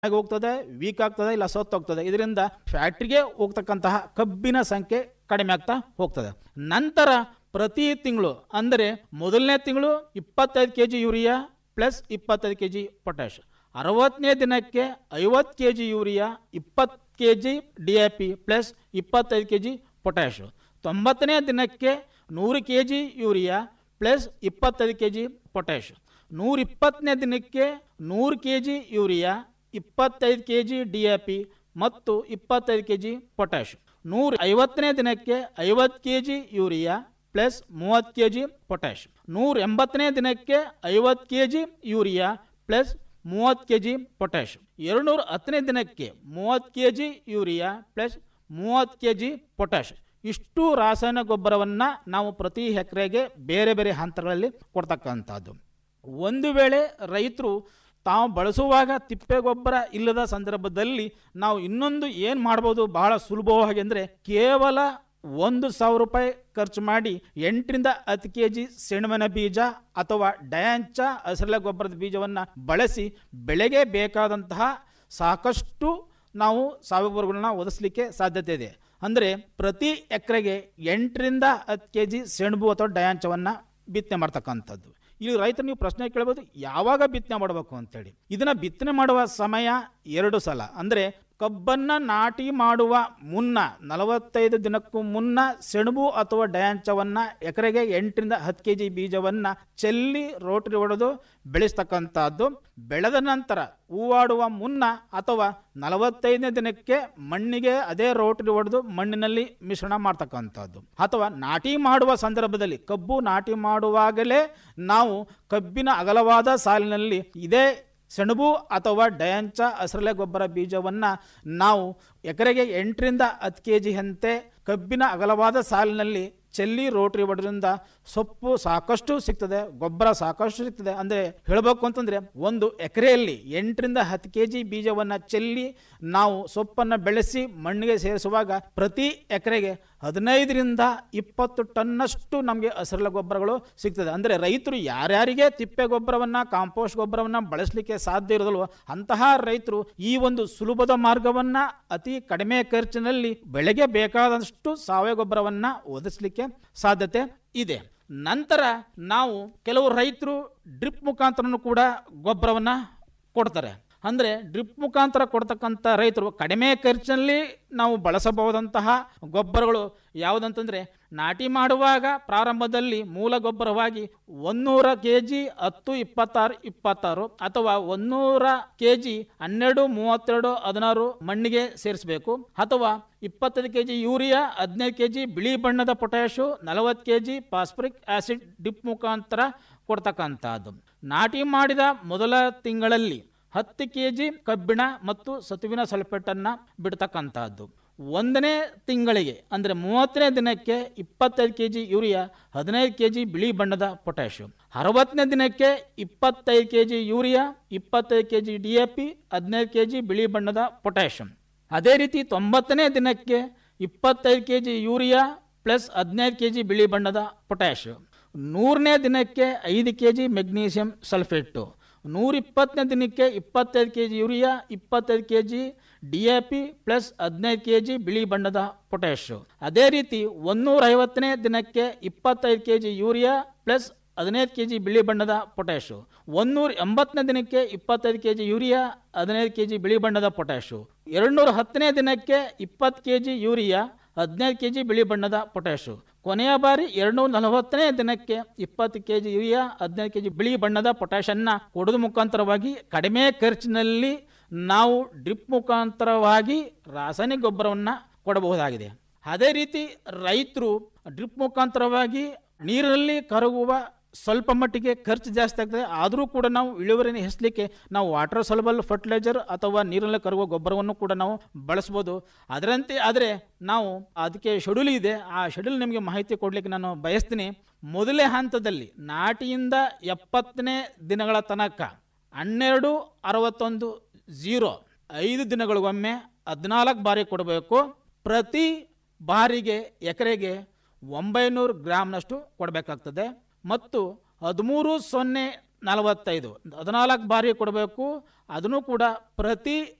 ಆಗಿ ಹೋಗ್ತದೆ ವೀಕ್ ಆಗ್ತದೆ ಇಲ್ಲ ಸತ್ತೋಗ್ತದೆ ಇದರಿಂದ ಫ್ಯಾಕ್ಟ್ರಿಗೆ ಹೋಗ್ತಕ್ಕಂತಹ ಕಬ್ಬಿನ ಸಂಖ್ಯೆ ಕಡಿಮೆ ಆಗ್ತಾ ಹೋಗ್ತದೆ ನಂತರ ಪ್ರತಿ ತಿಂಗಳು ಅಂದರೆ ಮೊದಲನೇ ತಿಂಗಳು ಇಪ್ಪತ್ತೈದು ಕೆ ಜಿ ಯೂರಿಯಾ ಪ್ಲಸ್ ಇಪ್ಪತ್ತೈದು ಕೆ ಜಿ ಪೊಟ್ಯಾಶ್ ಅರವತ್ತನೇ ದಿನಕ್ಕೆ ಐವತ್ತು ಕೆ ಜಿ ಯೂರಿಯಾ ಇಪ್ಪತ್ತು K G D A P plus ಇಪ್ಪತ್ತೈದು ಕೆ ಜಿ ಪೊಟ್ಯಾಶು ತೊಂಬತ್ತನೇ ದಿನಕ್ಕೆ ನೂರು ಕೆ ಜಿ ಯೂರಿಯಾ ಪ್ಲಸ್ ಇಪ್ಪತ್ತೈದು ಕೆ ಜಿ ಪೊಟ್ಯಾಶ್ ನೂರ ಇಪ್ಪತ್ತನೇ ದಿನಕ್ಕೆ ನೂರು ಕೆ ಜಿ ಯೂರಿಯಾ ಇಪ್ಪತ್ತೈದು K G D A P ಮತ್ತು ಇಪ್ಪತ್ತೈದು ಕೆ ಜಿ ಪೊಟ್ಯಾಶ್ ನೂರ ಐವತ್ತನೇ ದಿನಕ್ಕೆ ಐವತ್ತು ಕೆ ಜಿ ಯೂರಿಯಾ ಪ್ಲಸ್ ಮೂವತ್ತು ಕೆ ಜಿ ಪೊಟ್ಯಾಶ್ ನೂರ ಎಂಬತ್ತನೇ ದಿನಕ್ಕೆ ಐವತ್ತು ಕೆ ಜಿ ಯೂರಿಯಾ ಪ್ಲಸ್ ಮೂವತ್ತು ಕೆ ಜಿ ಪೊಟ್ಯಾಶ್ ಎರಡುನೂರ ಹತ್ತನೇ ದಿನಕ್ಕೆ ಮೂವತ್ತು ಕೆ ಜಿ ಯೂರಿಯಾ ಪ್ಲಸ್ ಮೂವತ್ತು ಕೆ ಜಿ ಪೊಟ್ಯಾಶ್ ಇಷ್ಟು ರಾಸಾಯನಿಕ ಗೊಬ್ಬರವನ್ನು ನಾವು ಪ್ರತಿ ಎಕರೆಗೆ ಬೇರೆ ಬೇರೆ ಹಂತಗಳಲ್ಲಿ ಕೊಡ್ತಕ್ಕಂಥದ್ದು ಒಂದು ವೇಳೆ ರೈತರು ತಾವು ಬಳಸುವಾಗ ತಿಪ್ಪೆ ಗೊಬ್ಬರ ಇಲ್ಲದ ಸಂದರ್ಭದಲ್ಲಿ ನಾವು ಇನ್ನೊಂದು ಏನು ಮಾಡ್ಬೋದು ಬಹಳ ಸುಲಭವಾಗಿ ಅಂದರೆ ಕೇವಲ ಒಂದು ಸಾವಿರ ರೂಪಾಯಿ ಖರ್ಚು ಮಾಡಿ ಎಂಟರಿಂದ ಹತ್ತು ಕೆ ಜಿ ಸೆಣಬಿನ ಬೀಜ ಅಥವಾ ಡಯಾಂಚ ಹಸಿರೆಲೆ ಗೊಬ್ಬರದ ಬೀಜವನ್ನು ಬಳಸಿ ಬೆಳೆಗೆ ಬೇಕಾದಂತಹ ಸಾಕಷ್ಟು ನಾವು ಸಾವಯವಗಳನ್ನ ಒದಗಿಸ್ಲಿಕ್ಕೆ ಸಾಧ್ಯತೆ ಇದೆ ಅಂದರೆ ಪ್ರತಿ ಎಕರೆಗೆ ಎಂಟರಿಂದ ಹತ್ತು ಕೆ ಜಿ ಸೆಣಬು ಅಥವಾ ಡಯಾಂಚವನ್ನು ಬಿತ್ತನೆ ಮಾಡ್ತಕ್ಕಂಥದ್ದು ಇಲ್ಲಿ ರೈತರು ನೀವು ಪ್ರಶ್ನೆ ಕೇಳ್ಬೋದು ಯಾವಾಗ ಬಿತ್ತನೆ ಮಾಡಬೇಕು ಅಂತೇಳಿ ಇದನ್ನ ಬಿತ್ತನೆ ಮಾಡುವ ಸಮಯ ಎರಡು ಸಲ ಅಂದರೆ ಕಬ್ಬನ್ನ ನಾಟಿ ಮಾಡುವ ಮುನ್ನ ನಲವತ್ತೈದು ದಿನಕ್ಕೂ ಮುನ್ನ ಸೆಣಬು ಅಥವಾ ಡಯಾಂಚವನ್ನ ಎಕರೆಗೆ ಎಂಟರಿಂದ ಹತ್ತು ಕೆ ಜಿ ಬೀಜವನ್ನ ಚೆಲ್ಲಿ ರೋಟರಿ ಹೊಡೆದು ಬೆಳೆಸ್ತಕ್ಕಂಥದ್ದು ಬೆಳೆದ ನಂತರ ಹೂವಾಡುವ ಮುನ್ನ ಅಥವಾ ನಲವತ್ತೈದನೇ ದಿನಕ್ಕೆ ಮಣ್ಣಿಗೆ ಅದೇ ರೋಟರಿ ಹೊಡೆದು ಮಣ್ಣಿನಲ್ಲಿ ಮಿಶ್ರಣ ಮಾಡ್ತಕ್ಕಂಥದ್ದು ಅಥವಾ ನಾಟಿ ಮಾಡುವ ಸಂದರ್ಭದಲ್ಲಿ ಕಬ್ಬು ನಾಟಿ ಮಾಡುವಾಗಲೇ ನಾವು ಕಬ್ಬಿನ ಅಗಲವಾದ ಸಾಲಿನಲ್ಲಿ ಇದೇ ಸೆಣಬು ಅಥವಾ ಡಯಾಂಚ ಹಸಿರೆಲೆ ಗೊಬ್ಬರ ಬೀಜವನ್ನು ನಾವು ಎಕರೆಗೆ ಎಂಟರಿಂದ ಹತ್ತು ಕೆ ಜಿ ಅಂತೆ ಕಬ್ಬಿನ ಅಗಲವಾದ ಸಾಲಿನಲ್ಲಿ ಚೆಲ್ಲಿ ರೋಟರಿ ಹೊಡೆದ್ರಿಂದ ಸೊಪ್ಪು ಸಾಕಷ್ಟು ಸಿಗ್ತದೆ ಗೊಬ್ಬರ ಸಾಕಷ್ಟು ಸಿಗ್ತದೆ ಅಂದರೆ ಹೇಳಬೇಕು ಅಂತಂದರೆ ಒಂದು ಎಕರೆಯಲ್ಲಿ ಎಂಟರಿಂದ ಹತ್ತು ಕೆ ಜಿ ಬೀಜವನ್ನು ಚೆಲ್ಲಿ ನಾವು ಸೊಪ್ಪನ್ನು ಬೆಳೆಸಿ ಮಣ್ಣಿಗೆ ಸೇರಿಸುವಾಗ ಪ್ರತಿ ಎಕರೆಗೆ ಹದಿನೈದರಿಂದ ಇಪ್ಪತ್ತು ಟನ್ನಷ್ಟು ನಮಗೆ ಹಸಿರೆಲೆ ಗೊಬ್ಬರಗಳು ಸಿಗ್ತದೆ ಅಂದರೆ ರೈತರು ಯಾರ್ಯಾರಿಗೆ ತಿಪ್ಪೆ ಗೊಬ್ಬರವನ್ನು ಕಾಂಪೋಸ್ಟ್ ಗೊಬ್ಬರವನ್ನು ಬಳಸಲಿಕ್ಕೆ ಸಾಧ್ಯ ಇರೋದಲ್ವೋ ಅಂತಹ ರೈತರು ಈ ಒಂದು ಸುಲಭದ ಮಾರ್ಗವನ್ನು ಅತಿ ಕಡಿಮೆ ಖರ್ಚಿನಲ್ಲಿ ಬೆಳೆಗೆ ಬೇಕಾದಷ್ಟು ಸಾವಯವ ಗೊಬ್ಬರವನ್ನು ಒದಗಿಸಲಿಕ್ಕೆ ಸಾಧ್ಯತೆ ಇದೆ ನಂತರ ನಾವು ಕೆಲವು ರೈತರು ಡ್ರಿಪ್ ಮುಖಾಂತರನು ಕೂಡ ಗೊಬ್ಬರವನ್ನು ಕೊಡ್ತಾರೆ ಅಂದರೆ ಡ್ರಿಪ್ ಮುಖಾಂತರ ಕೊಡ್ತಕ್ಕಂಥ ರೈತರು ಕಡಿಮೆ ಖರ್ಚಿನಲ್ಲಿ ನಾವು ಬಳಸಬಹುದಂತಹ ಗೊಬ್ಬರಗಳು ಯಾವುದಂತಂದರೆ ನಾಟಿ ಮಾಡುವಾಗ ಪ್ರಾರಂಭದಲ್ಲಿ ಮೂಲ ಗೊಬ್ಬರವಾಗಿ ಒಂದೂರ ಕೆ ಜಿ ಹತ್ತು ಇಪ್ಪತ್ತಾರು ಇಪ್ಪತ್ತಾರು ಅಥವಾ ಒಂದೂರ ಕೆ ಜಿ ಹನ್ನೆರಡು ಮೂವತ್ತೆರಡು ಹದಿನಾರು ಮಣ್ಣಿಗೆ ಸೇರಿಸಬೇಕು ಅಥವಾ ಇಪ್ಪತ್ತೈದು ಕೆ ಜಿ ಯೂರಿಯಾ ಹದಿನೈದು ಕೆ ಜಿ ಬಿಳಿ ಬಣ್ಣದ ಪೊಟ್ಯಾಶು ನಲವತ್ತು K G phosphoric acid dip ಮುಖಾಂತರ ಕೊಡ್ತಕ್ಕಂಥದ್ದು ನಾಟಿ ಮಾಡಿದ ಮೊದಲ ತಿಂಗಳಲ್ಲಿ ಹತ್ತು ಕೆ ಜಿ ಕಬ್ಬಿಣ ಮತ್ತು ಸತುವಿನ ಸಲ್ಫೇಟನ್ನು ಬಿಡ್ತಕ್ಕಂಥದ್ದು ಒಂದನೇ ತಿಂಗಳಿಗೆ ಅಂದರೆ ಮೂವತ್ತನೇ ದಿನಕ್ಕೆ ಇಪ್ಪತ್ತೈದು ಕೆ ಜಿ ಯೂರಿಯಾ ಹದಿನೈದು ಕೆ ಜಿ ಬಿಳಿ ಬಣ್ಣದ ಪೊಟ್ಯಾಶು ಅರವತ್ತನೇ ದಿನಕ್ಕೆ ಇಪ್ಪತ್ತೈದು ಕೆ ಜಿ ಯೂರಿಯಾ ಇಪ್ಪತ್ತೈದು K G D A P ಹದಿನೈದು ಕೆ ಜಿ ಬಿಳಿ ಬಣ್ಣದ ಪೊಟ್ಯಾಶಮ್ ಅದೇ ರೀತಿ ತೊಂಬತ್ತನೇ ದಿನಕ್ಕೆ ಇಪ್ಪತ್ತೈದು ಕೆ ಜಿ ಯೂರಿಯಾ ಪ್ಲಸ್ ಹದಿನೈದು ಕೆ ಜಿ ಬಿಳಿ ಬಣ್ಣದ ಪೊಟ್ಯಾಶು ನೂರನೇ ದಿನಕ್ಕೆ ಐದು ಕೆ ಜಿ ಮೆಗ್ನೀಷಿಯಂ ಸಲ್ಫೇಟು ನೂರಿಪ್ಪತ್ತನೇ ದಿನಕ್ಕೆ ಇಪ್ಪತ್ತೈದು ಕೆ ಜಿ ಯೂರಿಯಾ ಇಪ್ಪತ್ತೈದು K G D A P plus ಹದಿನೈದು ಕೆ ಜಿ ಬಿಳಿ ಬಣ್ಣದ ಪೊಟ್ಯಾಶು ಅದೇ ರೀತಿ ಒಂದೂರ ಐವತ್ತನೇ ದಿನಕ್ಕೆ ಇಪ್ಪತ್ತೈದು ಕೆ ಜಿ ಯೂರಿಯಾ ಪ್ಲಸ್ ಹದಿನೈದು ಕೆ ಜಿ ಬಿಳಿ ಬಣ್ಣದ ಪೊಟ್ಯಾಶು ಒಂದೂರ ಎಂಬತ್ತನೇ ದಿನಕ್ಕೆ ಇಪ್ಪತ್ತೈದು ಕೆ ಜಿ ಯೂರಿಯಾ ಹದಿನೈದು ಕೆ ಜಿ ಬಿಳಿ ಬಣ್ಣದ ಪೊಟ್ಯಾಶು ಎರಡುನೂರ ಹತ್ತನೇ ದಿನಕ್ಕೆ ಇಪ್ಪತ್ತು ಕೆ ಜಿ ಯೂರಿಯಾ ಹದಿನೈದು ಕೆ ಜಿ ಬಿಳಿ ಬಣ್ಣದ ಪೊಟ್ಯಾಶು ಕೊನೆಯ ಬಾರಿ ಎರಡುನೂರ ನಲವತ್ತನೇ ದಿನಕ್ಕೆ ಇಪ್ಪತ್ತು ಕೆ ಜಿ ಯೂರಿಯಾ ಹದಿನೈದು ಕೆ ಜಿ ಬಿಳಿ ಬಣ್ಣದ ಪೊಟ್ಯಾಶನ್ನ ಕೊಡೋದು ಮುಖಾಂತರವಾಗಿ ಕಡಿಮೆ ಖರ್ಚಿನಲ್ಲಿ ನಾವು ಡ್ರಿಪ್ ಮುಖಾಂತರವಾಗಿ ರಾಸಾಯನಿಕ ಗೊಬ್ಬರವನ್ನು ಕೊಡಬಹುದಾಗಿದೆ ಅದೇ ರೀತಿ ರೈತರು ಡ್ರಿಪ್ ಮುಖಾಂತರವಾಗಿ ನೀರಿನಲ್ಲಿ ಕರಗುವ ಸ್ವಲ್ಪ ಮಟ್ಟಿಗೆ ಖರ್ಚು ಜಾಸ್ತಿ ಆಗ್ತದೆ ಆದರೂ ಕೂಡ ನಾವು ಇಳುವರಿನ ಹೆಚ್ಚಲಿಕ್ಕೆ ನಾವು ವಾಟರ್ ಸೊಲಬಲ್ ಫರ್ಟಿಲೈಸರ್ ಅಥವಾ ನೀರಲ್ಲಿ ಕರಗುವ ಗೊಬ್ಬರವನ್ನು ಕೂಡ ನಾವು ಬಳಸ್ಬೋದು ಅದರಂತೆ ಆದರೆ ನಾವು ಅದಕ್ಕೆ ಶೆಡ್ಯೂಲ್ ಇದೆ ಆ ಶೆಡ್ಯೂಲ್ ನಿಮಗೆ ಮಾಹಿತಿ ಕೊಡಲಿಕ್ಕೆ ನಾನು ಬಯಸ್ತೀನಿ ಮೊದಲೇ ಹಂತದಲ್ಲಿ ನಾಟಿಯಿಂದ ಎಪ್ಪತ್ತನೇ ದಿನಗಳ ತನಕ ಹನ್ನೆರಡು ಅರವತ್ತೊಂದು ಝೀರೋ ಐದು ದಿನಗಳಿಗೊಮ್ಮೆ ಹದಿನಾಲ್ಕು ಬಾರಿ ಕೊಡಬೇಕು ಪ್ರತಿ ಬಾರಿಗೆ ಎಕರೆಗೆ ಒಂಬೈನೂರು ಗ್ರಾಮ್ನಷ್ಟು ಕೊಡಬೇಕಾಗ್ತದೆ ಮತ್ತು ಹದಿಮೂರು ಸೊನ್ನೆ ನಲವತ್ತೈದು ಹದಿನಾಲ್ಕು ಬಾರಿ ಕೊಡಬೇಕು ಅದನ್ನು ಕೂಡ ಪ್ರತಿ